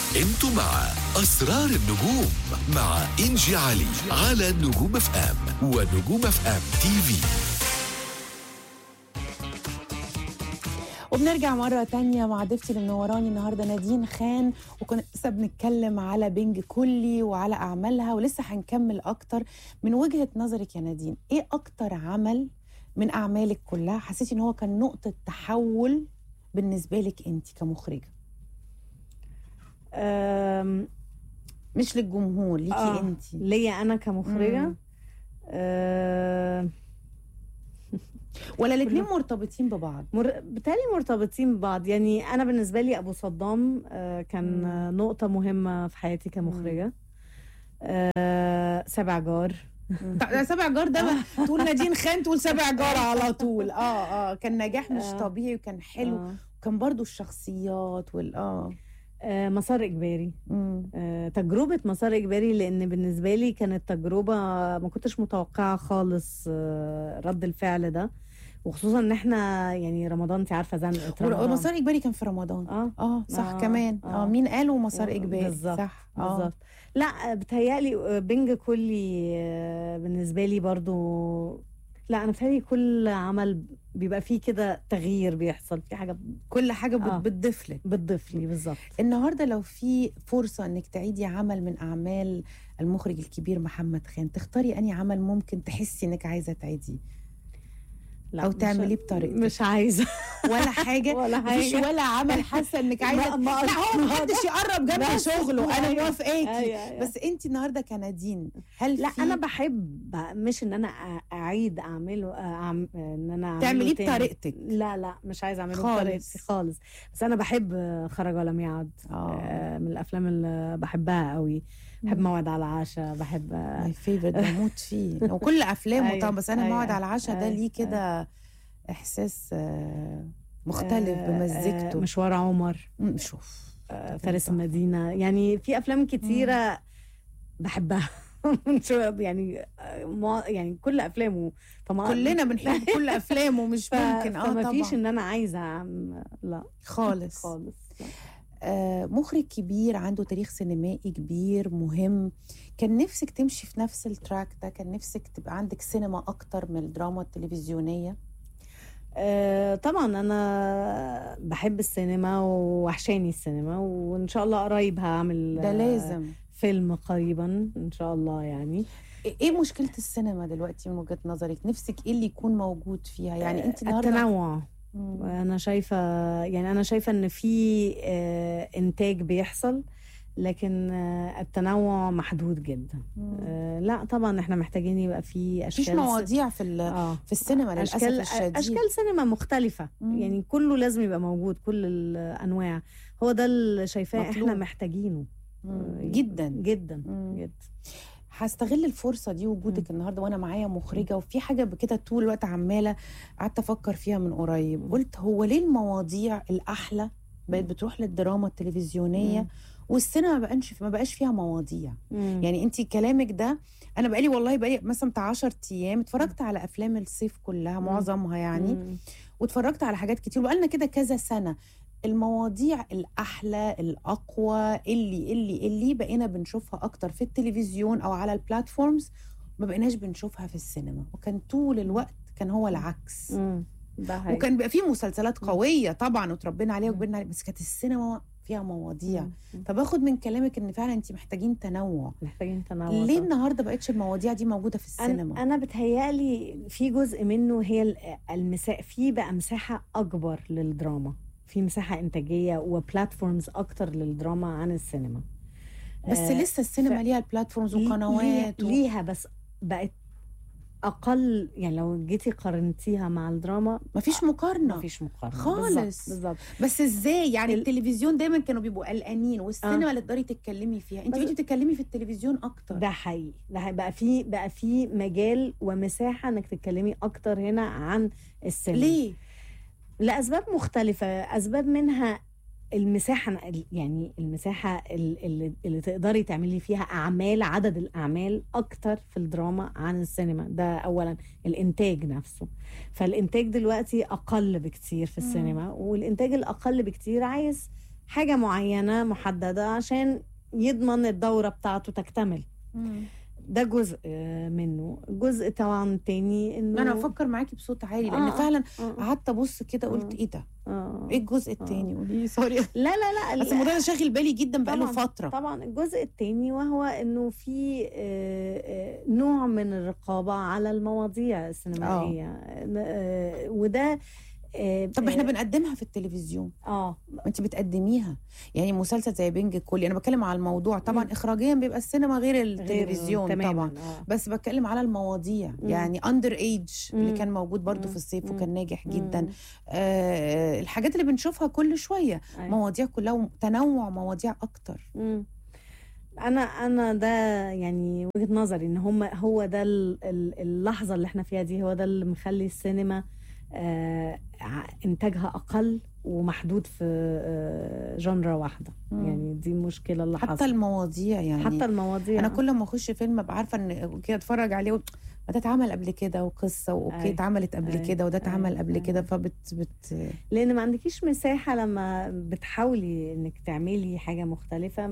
انتوا مع اسرار النجوم مع انجي علي على نجوم اف ام ونجوم اف ام تي في وبنرجع مرة تانية مع ضيفتي اللي منوراني النهاردة نادين خان وكنا لسه بنتكلم على بنج كلي وعلى أعمالها ولسه هنكمل أكتر من وجهة نظرك يا نادين إيه أكتر عمل من أعمالك كلها حسيتي إن هو كان نقطة تحول بالنسبة لك أنت كمخرجة أم، مش للجمهور ليكي آه، أنت ليا انا كمخرجه مم. أه ولا الاتنين مرتبطين ببعض مر... بالتالي مرتبطين ببعض يعني انا بالنسبه لي ابو صدام أه كان مم. آه، نقطه مهمه في حياتي كمخرجه أه سبع جار طب سبع جار ده بقى تقول نادين خان تقول سبع جار على طول اه اه كان نجاح مش آه. طبيعي وكان حلو آه. وكان برضو الشخصيات وال اه أه مسار اجباري مم. أه تجربه مسار اجباري لان بالنسبه لي كانت تجربه ما كنتش متوقعه خالص أه رد الفعل ده وخصوصا ان احنا يعني رمضان انت عارفه زنقه رمضان ومسار اجباري كان في رمضان اه اه صح آه، كمان اه آه. مين قالوا مسار اجباري بالظبط صح اه بالظبط لا بتهيألي بنج كلي آه، بالنسبه لي برضو لا انا بتهيألي كل عمل بيبقى فيه كده تغيير بيحصل في حاجه كل حاجه بت- آه. بتضيف لك بتضيف لي بالظبط النهارده لو في فرصه انك تعيدي عمل من اعمال المخرج الكبير محمد خان تختاري اني عمل ممكن تحسي انك عايزه تعيديه لا أو مش- تعمليه بطريقتك. مش عايزه ولا حاجه ولا مفيش حاجه ولا عمل حاسه انك عايزه ما- ما- لا هو محدش يقرب جنب بس. شغله انا أيوة. موافقاكي أيوة، أيوة. بس انت النهارده كنادين هل لا في انا بحب مش ان انا أ- اعيد اعمله أعم... ان انا أعمله تعمليه تاني. بطريقتك لا لا مش عايزه اعمله خالص. بطريقتي خالص بس انا بحب خرج ولم يعد اه آه، من الافلام اللي بحبها قوي بحب موعد على العشاء بحب ماي فيفرت بموت فيه وكل افلامه أيوة، طبعا بس انا أيوة، موعد على العشاء ده أيوة، ليه كده احساس آه، مختلف آه، بمزجته آه، مشوار عمر مم، شوف آه، ده فارس تحفة. المدينه يعني في افلام كتيره بحبها شو يعني آه، مع- يعني كل افلامه فما كلنا بنحب كل افلامه مش ف... ممكن اه فما فيش طبعا ان انا عايزه أعم... لا خالص خالص لا. آه مخرج كبير عنده تاريخ سينمائي كبير مهم كان نفسك تمشي في نفس التراك ده كان نفسك تبقى عندك سينما اكتر من الدراما التلفزيونيه آه، طبعا انا بحب السينما ووحشاني السينما وان شاء الله قريب هعمل ده آه، لازم فيلم قريبا ان شاء الله يعني ايه مشكله السينما دلوقتي من وجهه نظرك نفسك ايه اللي يكون موجود فيها يعني انت النهارده التنوع مم. انا شايفه يعني انا شايفه ان في آه، انتاج بيحصل لكن آه، التنوع محدود جدا مم. آه، لا طبعا احنا محتاجين يبقى في اشكال مفيش مواضيع في ال- اه في السينما للاسف اشكال الشديد اشكال سينما مختلفه مم. يعني كله لازم يبقى موجود كل الانواع هو ده اللي شايفاه مطلوب. احنا محتاجينه مم. جدا جدا مم. جدا هستغل الفرصه دي وجودك النهارده وانا معايا مخرجه وفي حاجه كده طول الوقت عماله قعدت افكر فيها من قريب مم. قلت هو ليه المواضيع الاحلى بقت بتروح للدراما التلفزيونيه مم. والسينما ما بقاش ما بقاش فيها مواضيع مم. يعني انت كلامك ده انا بقالي والله بقالي مثلا بتاع 10 ايام اتفرجت على افلام الصيف كلها معظمها يعني مم. واتفرجت على حاجات كتير وبقالنا كده كذا سنه المواضيع الاحلى الاقوى اللي اللي اللي بقينا بنشوفها اكتر في التلفزيون او على البلاتفورمز ما بقيناش بنشوفها في السينما وكان طول الوقت كان هو العكس مم. ده حقيقي. وكان بيبقى فيه مسلسلات مم. قويه طبعا وتربينا عليها مم. وكبرنا عليها بس كانت السينما فيها مواضيع مم. فباخد من كلامك ان فعلا انت محتاجين تنوع محتاجين تنوع ليه طبعاً. النهارده بقتش المواضيع دي موجوده في السينما انا انا بتهيالي في جزء منه هي ال- المساحه في بقى مساحه اكبر للدراما في مساحه انتاجيه وبلاتفورمز اكتر للدراما عن السينما بس آه، لسه السينما ف- ليها البلاتفورمز لي- وقنوات ليها, و... ليها بس بقت اقل يعني لو جيتي قارنتيها مع الدراما مفيش مقارنه مفيش مقارنه خالص. بالظبط بالظبط بس ازاي يعني ال- التلفزيون دايما كانوا بيبقوا قلقانين والسينما اللي تقدري تتكلمي فيها انت بس- بقيتي بتتكلمي في التلفزيون اكتر ده حقيقي ده حقيقي. بقى في بقى في مجال ومساحه انك تتكلمي اكتر هنا عن السينما ليه لاسباب مختلفه اسباب منها المساحه يعني المساحه ال- اللي, اللي تقدري تعملي فيها اعمال عدد الاعمال اكتر في الدراما عن السينما ده اولا الانتاج نفسه فالانتاج دلوقتي اقل بكتير في مم. السينما والانتاج الاقل بكتير عايز حاجه معينه محدده عشان يضمن الدوره بتاعته تكتمل ده جزء آه، منه الجزء طبعا تاني انه انا بفكر معاكي بصوت عالي لان آه، فعلا آه، قعدت ابص كده قلت آه. ايه ده آه. ايه الجزء التاني قولي لي سوري لا لا لا بس الموضوع ده شاغل بالي جدا بقاله طبعاً، فتره طبعا الجزء الثاني وهو انه في آه، آه، نوع من الرقابه على المواضيع السينمائيه آه، وده آه، طب احنا آه، بنقدمها في التلفزيون اه انت بتقدميها يعني مسلسل زي بنج الكلي انا بتكلم على الموضوع طبعا مم. اخراجيا بيبقى السينما غير غير التلفزيون تماماً، طبعا آه. بس بتكلم على المواضيع مم. يعني اندر ايج اللي مم. كان موجود برضو مم. في الصيف مم. وكان ناجح مم. جدا آه الحاجات اللي بنشوفها كل شويه أيوة. مواضيع كلها تنوع مواضيع اكتر مم. انا انا ده يعني وجهه نظري ان هم هو ده ال- ال- اللحظه اللي احنا فيها دي هو ده اللي مخلي السينما آه، ع- انتاجها اقل ومحدود في آه، جنرا واحده مم. يعني دي المشكله اللي حتى حصلت المواضيع يعني حتى المواضيع انا كل ما اخش فيلم ابقى عارفه ان كده اتفرج عليه و- ما ده اتعمل قبل كده وقصه واوكي أي. اتعملت قبل أي. كده وده اتعمل أي. قبل أي. كده فبت بت لان ما عندكيش مساحه لما بتحاولي انك تعملي حاجه مختلفه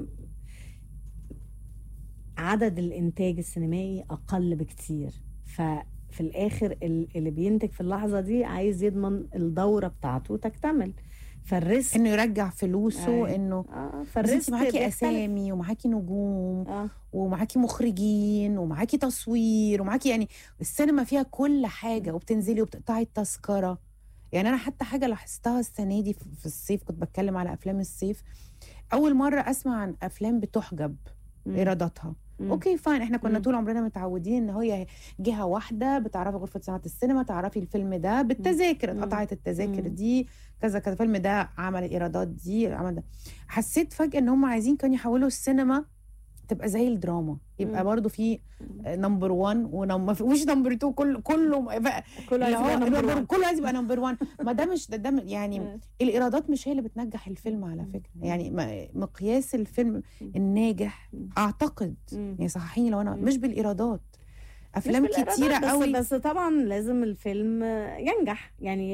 عدد الانتاج السينمائي اقل بكتير ففي الاخر ال- اللي بينتج في اللحظه دي عايز يضمن الدوره بتاعته تكتمل فالريسك انه يرجع فلوسه أي. انه اه بس انت فالريسك معاكي بيختلف. اسامي ومعاكي نجوم اه ومعاكي مخرجين ومعاكي تصوير ومعاكي يعني السينما فيها كل حاجه وبتنزلي وبتقطعي التذكره يعني انا حتى حاجه لاحظتها السنه دي في في الصيف كنت بتكلم على افلام الصيف اول مره اسمع عن افلام بتحجب مم. ايراداتها مم. اوكي فاين احنا كنا مم. طول عمرنا متعودين ان هي جهه واحده بتعرفي غرفه صناعه السينما تعرفي الفيلم ده بالتذاكر مم. اتقطعت التذاكر مم. دي كذا كذا الفيلم ده عمل الايرادات دي عمل ده حسيت فجاه ان هم عايزين كانوا يحولوا السينما تبقى زي الدراما يبقى مم. برضو في نمبر 1 ونمبر مش نمبر 2 كل كله بقى كله اللي عايز هو يبقى number number- one. كله عايز يبقى نمبر 1 ما ده مش ده, ده يعني آه. الايرادات مش هي اللي بتنجح الفيلم على فكره مم. يعني ما- مقياس الفيلم مم. الناجح مم. اعتقد مم. يعني صححيني لو انا مم. مش بالايرادات مش افلام بالإيرادات، كتيره بس قوي بس طبعا لازم الفيلم ينجح يعني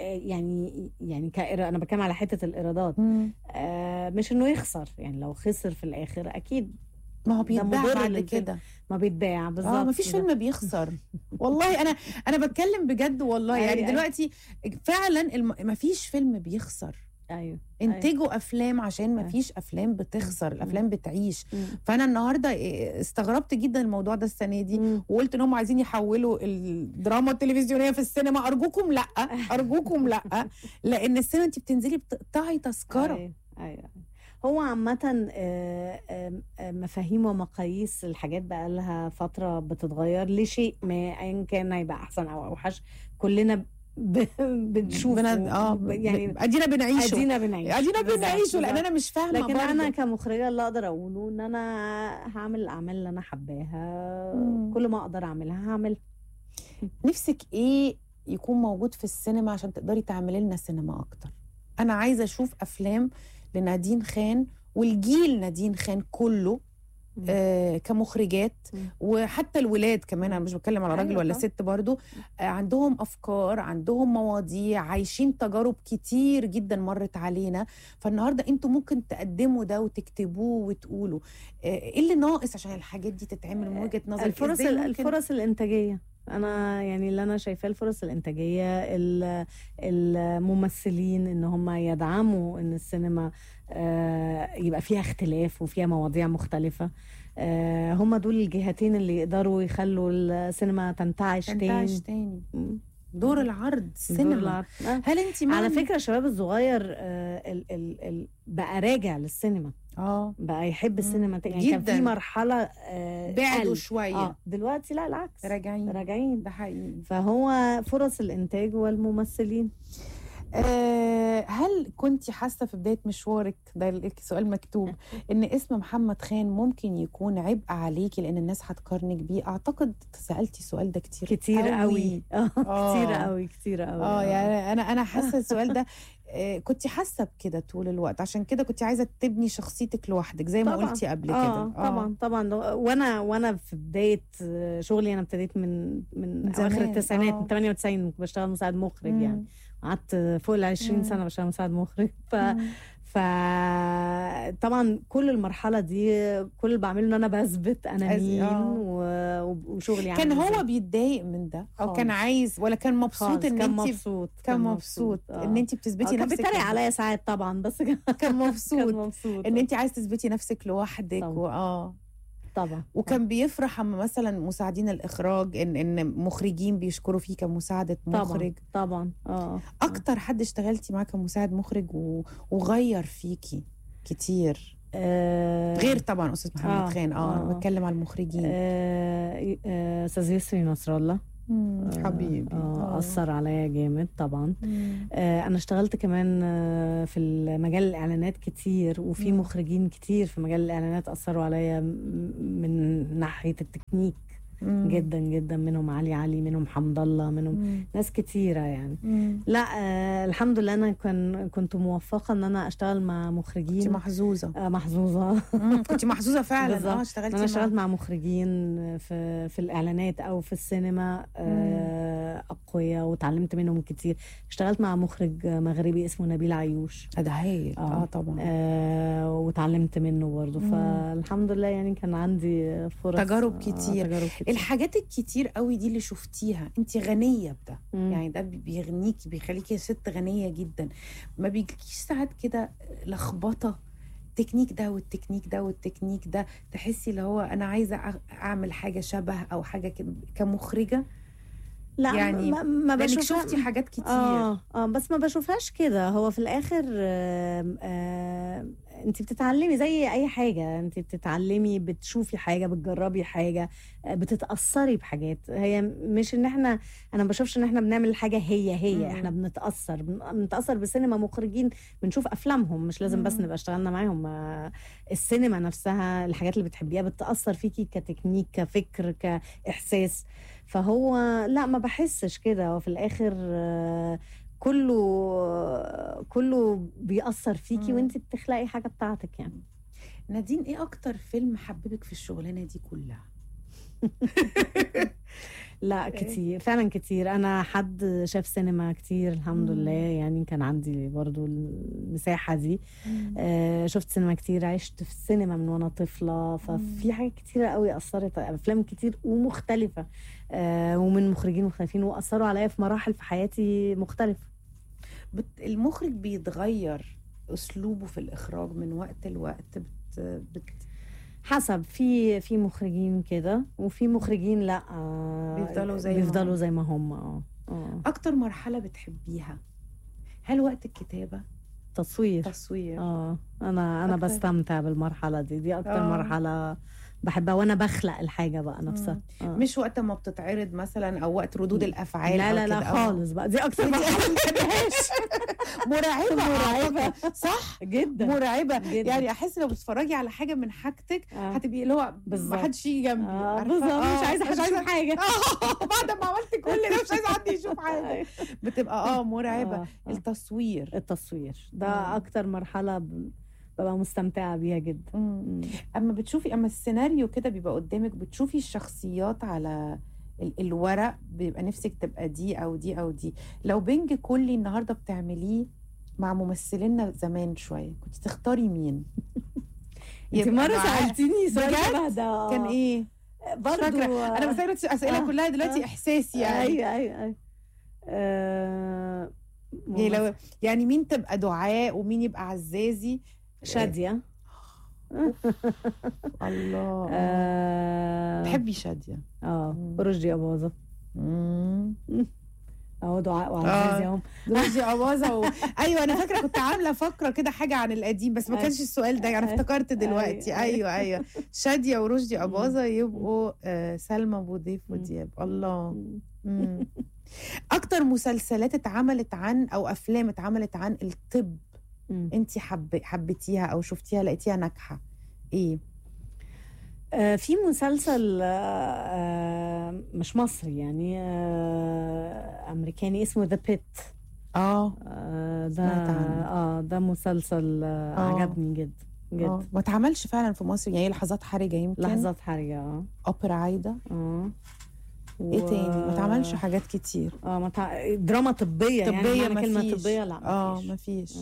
يعني يعني كإيرا- انا بتكلم على حته الايرادات مم. آه مش انه يخسر يعني لو خسر في الاخر اكيد ما هو ده بيتباع مضر بعد للفيلم. كده ما بيتباع بالظبط اه ما فيش كده. فيلم بيخسر والله انا انا بتكلم بجد والله أي- يعني أي. دلوقتي فعلا ما فيش فيلم بيخسر ايوه انتجوا افلام عشان ما أي. فيش افلام بتخسر الافلام بتعيش مم. فانا النهارده إيه، استغربت جدا الموضوع ده السنه دي مم. وقلت ان هم عايزين يحولوا الدراما التلفزيونيه في السينما ارجوكم لا ارجوكم لا لان السينما انت بتنزلي بتقطعي تذكره ايوه ايوه هو عامة آه، آه، آه، مفاهيم ومقاييس الحاجات بقى لها فترة بتتغير لشيء ما أيا كان هيبقى أحسن أو أوحش كلنا ب- بنشوفه بن... اه ب- يعني يعني ادينا بنعيشه أدينا بنعيش ادينا بالظبط، بنعيشه لان بالظبط. انا مش فاهمه لكن برضه. انا كمخرجه اللي اقدر اقوله ان انا هعمل الاعمال اللي انا حباها مم. كل ما اقدر اعملها هعمل نفسك ايه يكون موجود في السينما عشان تقدري تعملي لنا سينما اكتر انا عايزه اشوف افلام لنادين خان والجيل نادين خان كله مم. آه كمخرجات مم. وحتى الولاد كمان انا مش بتكلم على راجل أيوة ولا طبعا. ست برضو آه عندهم افكار عندهم مواضيع عايشين تجارب كتير جدا مرت علينا فالنهارده انتوا ممكن تقدموا ده وتكتبوه وتقولوا آه ايه اللي ناقص عشان الحاجات دي تتعمل من وجهه نظرك الفرص إزاي ممكن- الفرص الانتاجيه انا يعني اللي انا شايفاه الفرص الانتاجيه ال- الممثلين ان هم يدعموا ان السينما آه، يبقى فيها اختلاف وفيها مواضيع مختلفه آه، هم دول الجهتين اللي يقدروا يخلوا السينما تنتعش تنتعش تاني تاني مم. دور العرض دور السينما العرض. آه. هل انت على فكره الشباب الصغير آه، ال ال ال بقى راجع للسينما اه بقى يحب السينما تاني. يعني كان جداً. في مرحله آه، بعدوا قل. شويه اه دلوقتي لا العكس راجعين راجعين ده حقيقي فهو فرص الانتاج والممثلين آه هل كنت حاسه في بدايه مشوارك ده سؤال مكتوب ان اسم محمد خان ممكن يكون عبء عليكي لان الناس هتقارنك بيه اعتقد سالتي السؤال ده كتير كتير قوي اه آه. كتير قوي كتير قوي اه يعني انا انا حاسه السؤال ده آه كنت حاسه بكده طول الوقت عشان كده كنت عايزه تبني شخصيتك لوحدك زي ما طبعاً. قلتي قبل اه كده طبعا طبعا وانا وانا في بدايه شغلي انا ابتديت من من من اواخر زمان، التسعينات آه. من 98 كنت بشتغل مساعد مخرج مم. يعني قعدت فوق ال 20 مم. سنه بشتغل مساعد مخرج ف مم. فطبعا كل المرحله دي كل اللي بعمله ان انا بثبت انا أز- مين آه. و- وشغلي كان عامل هو إزاي. بيتضايق من ده او كان خالص. عايز ولا كان مبسوط خالص، ان كان انت مبسوط كان مبسوط آه. ان انت آه، بتثبتي كان نفسك بيتريق لوحدك. عليا ساعات طبعا بس كان كان كان مبسوط مبسوط ان انت عايز تثبتي نفسك لوحدك طبعا. و... اه طبعا وكان بيفرح اما مثلا مساعدين الاخراج ان ان مخرجين بيشكروا فيه كمساعده طبعا مخرج طبعا اه اكتر حد اشتغلتي معاه كمساعد مخرج و... وغير فيكي كتير آه، غير طبعا استاذ محمد آه، خان اه انا آه. بتكلم على المخرجين آه، آه، استاذ يسري نصر الله مم، آه، حبيبي اه اثر عليا جامد طبعا مم. آه، انا اشتغلت كمان آه، في مجال الاعلانات كتير وفي مم. مخرجين كتير في مجال الاعلانات اثروا عليا م- من ناحيه التكنيك مم. جدا جدا منهم علي علي منهم حمد الله منهم مم. ناس كتيره يعني مم. لا آه الحمد لله انا كان كنت موفقه ان انا اشتغل مع كنت مخرجين محظوظه آه محظوظه مم، كنت محظوظه فعلا بالظبط. اه اشتغلتي انا اشتغلت مع مع مخرجين في في الاعلانات او في السينما آه، اقوياء وتعلمت منهم كتير اشتغلت مع مخرج مغربي اسمه نبيل عيوش ده هايل آه. اه طبعا آه وتعلمت منه برضه مم. فالحمد لله يعني كان عندي فرص تجارب آه، كتير. تجارب كتير الحاجات الكتير قوي دي اللي شفتيها انت غنيه بده مم. يعني ده بي- بيغنيكي بيخليكي ست غنيه جدا ما بيجيكيش ساعات كده لخبطه التكنيك ده والتكنيك ده والتكنيك ده تحسي اللي هو انا عايزه أع- اعمل حاجه شبه او حاجه كده كمخرجه لا يعني ما, ما لانك بشوفها شفتي حاجات كتير اه اه بس ما بشوفهاش كده هو في الاخر آه آه انت بتتعلمي زي اي حاجه انت بتتعلمي بتشوفي حاجه بتجربي حاجه آه، بتتاثري بحاجات هي مش ان احنا انا ما بشوفش ان احنا بنعمل حاجه هي هي مم. احنا بنتاثر بن- بنتاثر بسينما مخرجين بنشوف افلامهم مش لازم بس مم. نبقى اشتغلنا معاهم آه، السينما نفسها الحاجات اللي بتحبيها بتاثر فيكي كتكنيك كفكر كاحساس فهو لا ما بحسش كده هو في الاخر آه، كله كله بيأثر فيكي مم. وانت بتخلقي حاجه بتاعتك يعني نادين ايه اكتر فيلم حببك في الشغلانه دي كلها لا كتير فعلا كتير انا حد شاف سينما كتير الحمد مم. لله يعني كان عندي برضو المساحه دي آه شفت سينما كتير عشت في السينما من وانا طفله ففي حاجات كتيره قوي اثرت افلام كتير ومختلفه آه ومن مخرجين مختلفين واثروا عليا في مراحل في حياتي مختلفه بت... المخرج بيتغير اسلوبه في الاخراج من وقت لوقت بت... بت... حسب في في مخرجين كده وفي مخرجين لا آه، بيفضلوا زي ما بيفضلوا هم. زي ما هم اه اه اكتر مرحله بتحبيها هل وقت الكتابه تصوير تصوير اه انا انا أكتر. بستمتع بالمرحله دي دي اكتر آه. مرحله بحبها وانا بخلق الحاجه بقى نفسها آه. مش وقت ما بتتعرض مثلا او وقت ردود الافعال لا أو لا لا كده. آه. خالص بقى دي اكتر دي مرحله ما بحبهاش مرعبه مرعبة. أعتقد. صح جدا مرعبه جدا. يعني احس لو بتتفرجي على حاجه من حاجتك آه. هتبقي اللي هو بالظبط. ما حدش يجي جنبي آه عارفة؟ بالظبط آه، مش عايزه حد يشوف حاجه آه، بعد ما عملت كل ده مش عايزه حد يشوف حاجه بتبقى اه مرعبه آه، آه. التصوير التصوير ده مم. اكتر مرحله ب- ببقى مستمتعه بيها جدا مم. مم. اما بتشوفي اما السيناريو كده بيبقى قدامك بتشوفي الشخصيات على ال- الورق بيبقى نفسك تبقى دي او دي او دي لو بنج كلي النهارده بتعمليه مع ممثلينا زمان شويه كنت تختاري مين انت يبقى مره معاه- سالتيني سؤال بجد؟ شبه ده كان ايه برضه فاكرة. انا بسالك اسئله آه. كلها دلوقتي آه. احساسي يعني ايوه ايوه ايوه آه، يعني لو يعني مين تبقى دعاء ومين يبقى عزازي شاديه الله اه بحبي شاديه اه مم. رشدي اباظه مم. اهو دعاء وعزيز آه. يوم رشدي اباظه و... ايوه انا فاكره كنت عامله فقره كده حاجه عن القديم بس ما أيوة. كانش السؤال ده انا أيوة. افتكرت دلوقتي أيوة. ايوه ايوه شاديه ورشدي اباظه يبقوا آه سلمى ابو ضيف مم. ودياب الله مم. اكتر مسلسلات اتعملت عن او افلام اتعملت عن الطب مم. انت حب حبيتيها او شفتيها لقيتيها ناجحه ايه آه، في مسلسل آه، آه، مش مصري يعني آه، امريكاني اسمه ذا بيت اه ده سمعت عنه. اه ده مسلسل آه، آه. عجبني جدا آه. جدا ما اتعملش فعلا في مصر يعني لحظات حرجه يمكن لحظات حرجه اه اوبرا عايده اه ايه تاني ما اتعملش و- حاجات كتير اه ما تع... دراما طبيه يعني طبيه معنى ما كلمه فيش طبيه لا اه ما ما فيش فيش آه.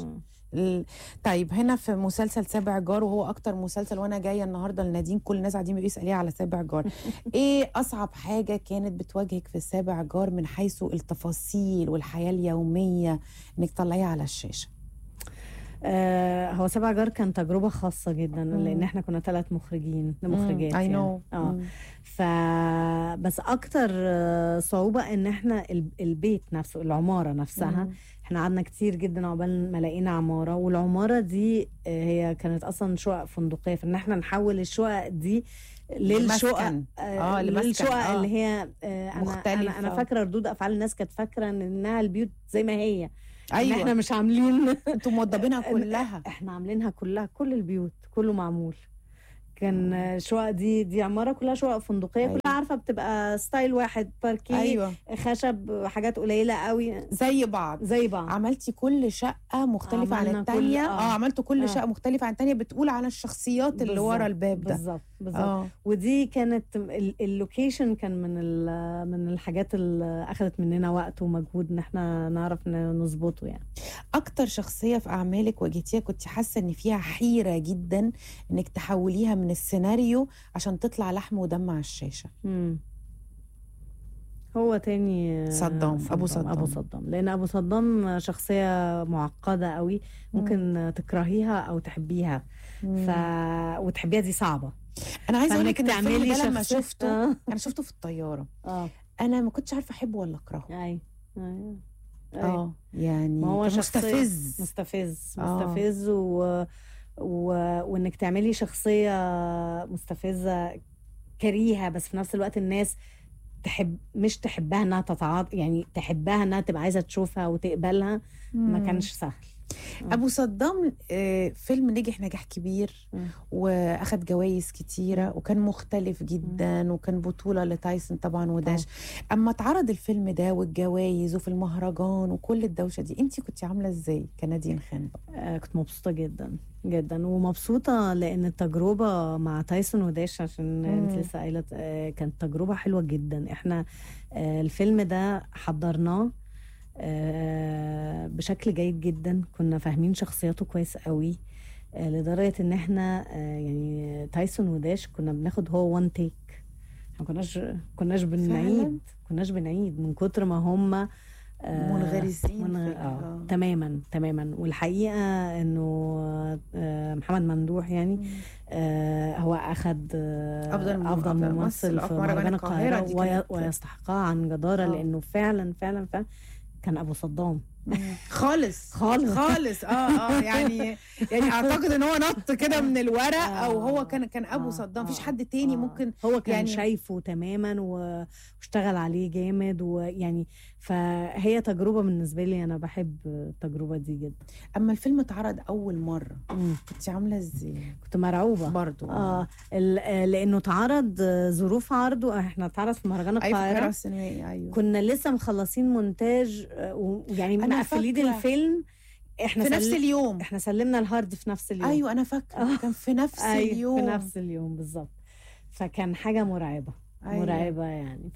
ال- طيب هنا في مسلسل سابع جار وهو اكتر مسلسل وانا جايه النهارده لنادين كل الناس قاعدين بيساليه على سابع جار ايه اصعب حاجه كانت بتواجهك في سابع جار من حيث التفاصيل والحياه اليوميه انك تطلعيها علعلى الشاشه آه هو سبع جار كان تجربه خاصه جدا مم. لان احنا كنا ثلاث مخرجين مخرجات اي يعني. نو اه ف بس اكتر آه، صعوبه ان احنا ال- البيت نفسه العماره نفسها احنا قعدنا كتير جدا عقبال ما لقينا عماره والعماره دي آه، هي كانت اصلا شقق فندقيه فان احنا نحول الشقق دي للشقق مسكن. آه، لمسكن. للشقق آه. اللي هي آه، انا مختلفة. انا انا فاكره ردود افعال الناس كانت فاكره ان انها البيوت زي ما هي أيوة. ايوه ان احنا مش عاملين انتوا موضبينها كلها احنا عاملينها كلها كل البيوت كله معمول كان آه، شقق دي دي عماره كلها شقق فندقيه أيوة. كلها عارفه بتبقى ستايل واحد باركيه ايوه خشب حاجات قليله قوي زي بعض زي بعض عملتي كل شقة مختلفة عن عملنا كل- التانية آه. اه عملتوا كل آه. شقة مختلفة عن التانية بتقول على الشخصيات اللي بالظبط، ورا الباب ده بالظبط بالظبط اه ودي كانت ال- اللوكيشن كان من ال- من الحاجات اللي اخذت مننا وقت ومجهود ان احنا نعرف ن- نظبطه يعني اكتر شخصية في اعمالك واجهتيها كنت حاسة ان فيها حيرة جدا انك تحوليها من السيناريو عشان تطلع لحم ودم على الشاشة مم. هو تاني صدام، أبو صدام. ابو صدام لان ابو صدام شخصيه معقده قوي ممكن تكرهيها او تحبيها ف وتحبيها دي صعبه انا عايزة اقول فإنك لك ان الفيلم ده لما شخصية- شفته اه انا شفته في الطيارة اه انا ما كنتش عارفة احبه ولا اكرهه ايوه ايوه أيوة. اه يعني ما هو كان شخصية مستفز مستفز آه. مستفز و... و... وانك تعملي شخصيه مستفزه كريهه بس في نفس الوقت الناس تحب مش تحبها انها تتعاطف يعني تحبها انها تبقى عايزه تشوفها وتقبلها ما مم. كانش سهل ابو صدام آه، فيلم نجح نجاح كبير مم. واخد جوائز كتيره وكان مختلف جدا وكان بطوله لتايسون طبعا وداش اما اتعرض الفيلم ده والجوائز وفي المهرجان وكل الدوشه دي انت كنت عامله ازاي كنادين خان بقى آه، كنت مبسوطة جدا جدا ومبسوطة لأن التجربة مع تايسون وداش عشان مم. انت لسه قايلة آه، كانت تجربة حلوة جدا احنا آه، الفيلم ده حضرناه آه، بشكل جيد جدا كنا فاهمين شخصياته كويس قوي آه، لدرجة ان احنا آه، يعني تايسون وداش كنا بناخد هو وان تيك ما كناش كناش بنعيد كناش بنعيد من كتر ما هم آه، منغرسين منغ... في ال- آه. آه. تماما تماما والحقيقه انه آه، محمد ممدوح يعني آه، هو اخذ آه، أفضل مم- افضل أفضل ممثل ممثل في في مهرجان مهرجان القاهرة القاهره دي وي... كانت- ويستحقها عن جداره آه. لانه فعلا فعلا فعلا كان ابو صدام خالص خالص. خالص اه اه يعني يعني اعتقد ان هو نط كده من الورق او هو كان كان ابو آه، صدام مفيش آه، حد تاني آه. ممكن هو كان يعني- يعني شايفه تماما و- واشتغل عليه جامد ويعني فهي تجربه بالنسبه لي انا بحب التجربه دي جدا اما الفيلم اتعرض اول مره مم. كنت عامله ازاي كنت مرعوبه برضو اه ال- آه، لانه اتعرض آه، ظروف عرضه احنا اتعرض في مهرجان ايوه في القاهره القاهره السينمائي ايوه كنا لسه مخلصين مونتاج آه، ويعني أنا مقفلين فاكرة. الفيلم احنا في نفس سل- اليوم احنا سلمنا الهارد في نفس اليوم ايوه انا فاكره آه. كان في نفس أيوة اليوم في نفس اليوم بالظبط فكان حاجه مرعبه أيوة. مرعبه يعني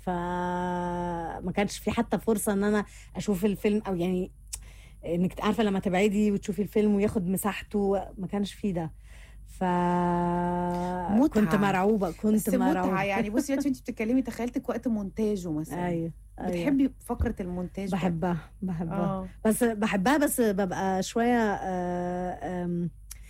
فما كانش في حتى فرصه ان انا اشوف الفيلم او يعني انك عارفه لما تبعدي وتشوفي الفيلم وياخد مساحته ما كانش فيه ده ف متعة. كنت مرعوبه كنت بس مرعوبه متعه يعني بصي وانت بتتكلمي تخيلتك وقت مونتاجه مثلا ايوه أيوة. بتحبي فقره المونتاج ده؟ بحبها بحبها اه بس بحبها بس ببقى شويه آه، آم،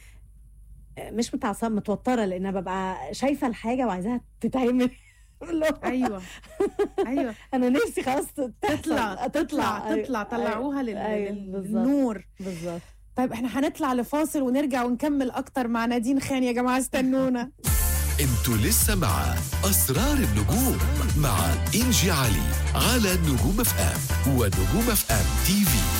آه، مش متعصبه متوتره لان ببقى شايفه الحاجه وعايزاها تتعمل اللي هو ايوه ايوه انا نفسي خلاص تحصل، تطلع تطلع أيوة، تطلع طلعوها لل- أيوة، لل- بالظبط. للنور بالظبط طيب احنا هنطلع لفاصل ونرجع ونكمل اكتر مع نادين خان يا جماعه استنونا انتوا لسه مع اسرار النجوم مع انجي علي على نجوم اف ام ونجوم اف ام تي في